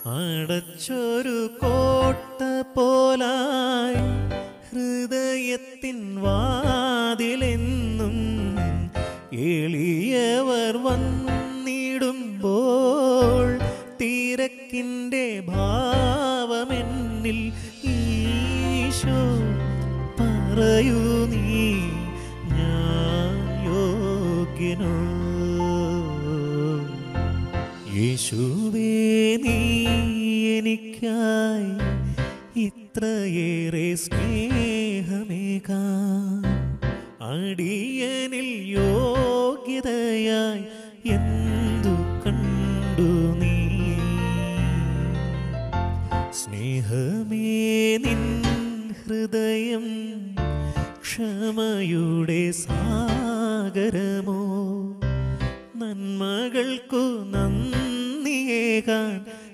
അടച്ചൊരു കോട്ട പോലായി ഹൃദയത്തിൻ വാതിലെന്നും എളിയവർ വന്നിടുമ്പോൾ തിരക്കിൻ്റെ ഭാവമെന്നിൽ ഈശോ പറയൂ നീ ഞാൻ യോഗ്യനോ യേശുവേ നീ എനിക്കായി ഇത്രയേറെ സ്നേഹമേകാം അടിയനിൽ യോഗ്യതയായി എന്തു കണ്ടു നീ സ്നേഹമേ നിൻ ഹൃദയം ക്ഷമയുടെ സാഗരമോ നന്മകൾക്കു നന്ദിയേകാൻ